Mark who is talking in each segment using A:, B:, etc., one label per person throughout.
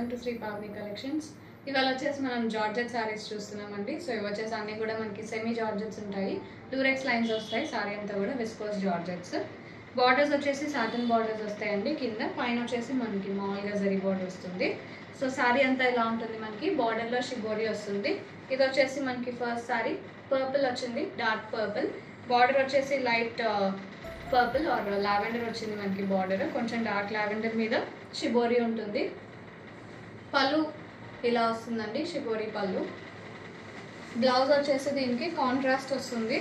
A: welcome to Shri Pavani collections ఇవాళ వచ్చేసి మనం జార్జెట్ సారీస్ చూస్తున్నామండి సో ఇవి వచ్చేసి అన్ని కూడా మనకి సెమీ జార్జెట్స్ ఉంటాయి లూరెక్స్ లైన్స్ వస్తాయి సారీ అంతా కూడా విస్కోస్ జార్జెట్స్ బార్డర్స్ వచ్చేసి సాటన్ బార్డర్స్ వస్తాయండి కింద పైన వచ్చేసి మనకి మామూలుగా జరీ బార్డర్ వస్తుంది సో సారీ అంతా ఇలా ఉంటుంది మనకి బార్డర్లో షిబోరి వస్తుంది ఇది వచ్చేసి మనకి ఫస్ట్ సారీ పర్పుల్ వచ్చింది డార్క్ పర్పుల్ బార్డర్ వచ్చేసి లైట్ పర్పుల్ ఆర్ లావెండర్ వచ్చింది మనకి బార్డర్ కొంచెం డార్క్ లావెండర్ మీద షిబోరి ఉంటుంది పళ్ళు ఇలా వస్తుందండి షిబోరి పళ్ళు బ్లౌజ్ వచ్చేసి దీనికి కాంట్రాస్ట్ వస్తుంది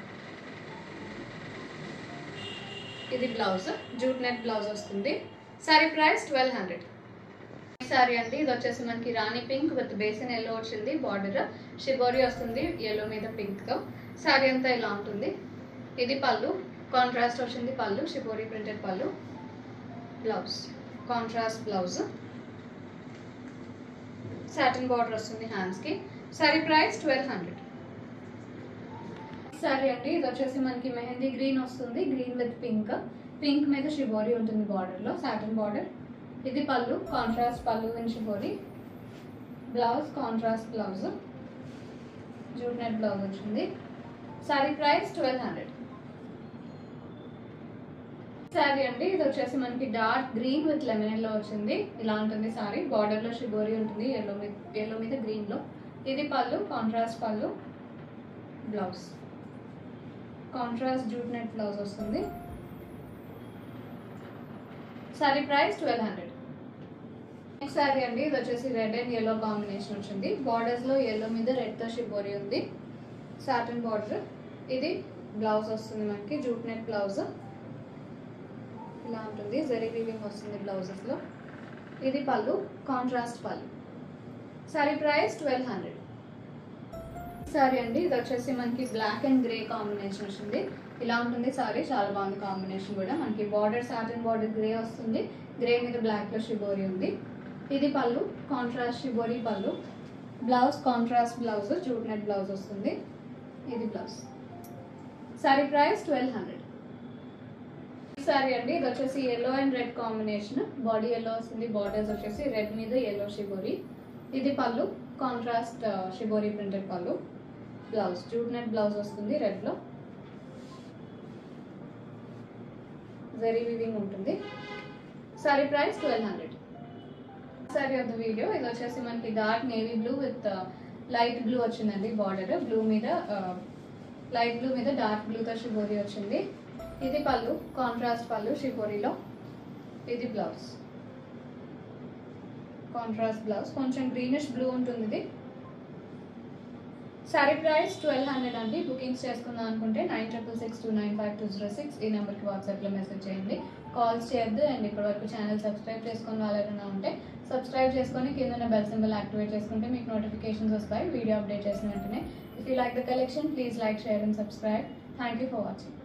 A: ఇది బ్లౌజ్ జూట్ నెట్ బ్లౌజ్ వస్తుంది sari price twelve hundred sari అండి ఇది వచ్చేసి మనకి రాణి పింక్ విత్ బేసిన్ ఎల్లో వచ్చింది బార్డర్ షిబోరి వస్తుంది ఎల్లో మీద పింక్తో సారీ అంతా ఇలా ఉంటుంది ఇది పళ్ళు కాంట్రాస్ట్ వచ్చింది pallu shibori printed pallu blouse contrast blouse satin border వస్తుంది హ్యాండ్స్కి sari price twelve hundred sari అండి ఇది వచ్చేసి మనకి మెహందీ గ్రీన్ వస్తుంది గ్రీన్ విత్ పింక్ పింక్ మీద షిబోరి ఉంటుంది బార్డర్లో సాటిన్ బార్డర్ ఇది pallu contrast pallu and shibori blouse contrast blouse jute net blouse వచ్చింది sari price twelve hundred sari అండి ఇది వచ్చేసి మనకి డార్క్ గ్రీన్ విత్ లెమన్ లో వచ్చింది ఇలా ఉంటుంది సారీ బార్డర్ లో షిబోరి ఉంటుంది ఎల్లో మీద ఎల్లో మీద గ్రీన్ లో ఇది pallu contrast pallu blouse contrast jute net blouse వస్తుంది sari price twelve hundred next sari అండి ఇది వచ్చేసి రెడ్ అండ్ ఎల్లో కాంబినేషన్ వచ్చింది బార్డర్స్ లో ఎల్లో మీద రెడ్ తో షిబోరి ఉంది సాటన్ బార్డర్ ఇది బ్లౌజ్ వస్తుంది మనకి జూట్ నెట్ బ్లౌజ్ ఇలా ఉంటుంది జరీ వీవింగ్ వస్తుంది బ్లౌజెస్లో ఇది pallu contrast pallu sari price twelve hundred sari అండి ఇది వచ్చేసి మనకి బ్లాక్ అండ్ గ్రే కాంబినేషన్ వచ్చింది ఇలా ఉంటుంది సారీ చాలా బాగుంది కాంబినేషన్ కూడా మనకి బార్డర్ సాటన్ బార్డర్ గ్రే వస్తుంది గ్రే మీద బ్లాక్లో షిబోరి ఉంది ఇది pallu contrast shibori pallu blouse contrast blouse jute net blouse వస్తుంది ఇది blouse sari price twelve hundred sari అండి ఇది వచ్చేసి yellow and red combination body yellow వస్తుంది బార్డర్స్ వచ్చేసి రెడ్ మీద ఎల్లో షిబోరి ఇది pallu contrast shibori printed pallu blouse jute net blouse వస్తుంది రెడ్లో జరీ వివింగ్ ఉంటుంది sari price twelve hundred sari of the video ఇది వచ్చేసి మనకి dark navy blue with light blue వచ్చిందండి బార్డర్ బ్లూ మీద లైట్ బ్లూ మీద డార్క్ బ్లూతో షిబోరి వచ్చింది ఇది పళ్ళు కాంట్రాస్ట్ పళ్ళు షిబోరిలో ఇది బ్లౌజ్ కాంట్రాస్ట్ బ్లౌజ్ కొంచెం గ్రీనిష్ బ్లూ ఉంటుంది ఇది సారీ ప్రైస్ ట్వెల్వ్ హండ్రెడ్ అండి బుకింగ్స్ చేసుకుందాం అనుకుంటే nine triple six two nine five two zero six ఈ నెంబర్కి వాట్సాప్లో మెసేజ్ చేయండి కాల్స్ చేయొద్దు అండ్ ఇప్పటివరకు ఛానల్ సబ్స్క్రైబ్ చేసుకుని వాళ్ళైనా ఉంటే సబ్స్క్రైబ్ చేసుకొని కింద బెల్ సింబల్ యాక్టివేట్ చేసుకుంటే మీకు నోటిఫికేషన్స్ వస్తాయి వీడియో అప్డేట్ చేసిన వెంటనే if you like the collection please like share and subscribe thank you for watching